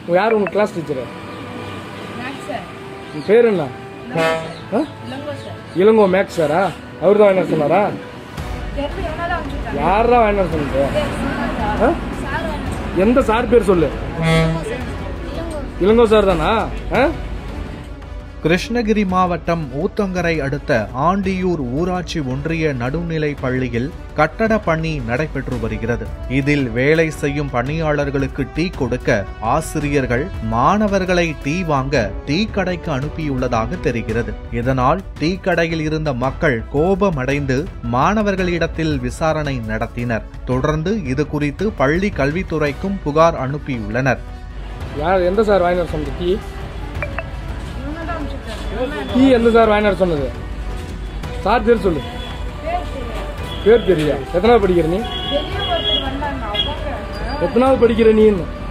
உங்க யார் உங்க கிளாஸ் டீச்சரு மேக்ஸ் சார் உங்க பேர் என்ன ஆ? இளங்கோ சார் இளங்கோ மேக்ஸ் சாரா அவர் தான் வாங்கினார் சொன்னாரா தெரியல எவ்வளோ தான் அனுப்பிச்சுட்டாங்க யாரா வாங்கினார் சொன்னது ஆ? சார் வேணும் எந்த சார் பேர் சொல்லு இளங்கோ இளங்கோ சார் தானா ஆ? கிருஷ்ணகிரி மாவட்டம் ஊத்தங்கரை அடுத்த ஆண்டியூர் ஊராட்சி ஒன்றிய நடுநிலை பள்ளியில் கட்டட பணி நடைபெற்று வருகிறது இதில் வேலை செய்யும் பணியாளர்களுக்கு டீ கொடுக்க ஆசிரியர்கள் மாணவர்களை டீ வாங்க டீ கடைக்கு அனுப்பியுள்ளதாக தெரிகிறது இதனால் டீ கடையில் இருந்த மக்கள் கோபமடைந்து மாணவர்களிடத்தில் விசாரணை நடத்தினர் தொடர்ந்து இது குறித்து பள்ளி கல்வித்துறைக்கும் புகார் அனுப்பியுள்ளனர் யார் எந்த சார் வாங்கினார் சொன்னது டீ இவங்க தான் அனுப்பிச்சுட்டாங்க டீ எந்த சார் வாங்கினார் சொன்னது சார் பேர் சொல்லு பேர் தெரியா எத்தனாவது படிக்கிற நீ பெரிய ஒருத்தர் வந்தாங்க அவங்க எத்தனாவது படிக்கிற நீன்னு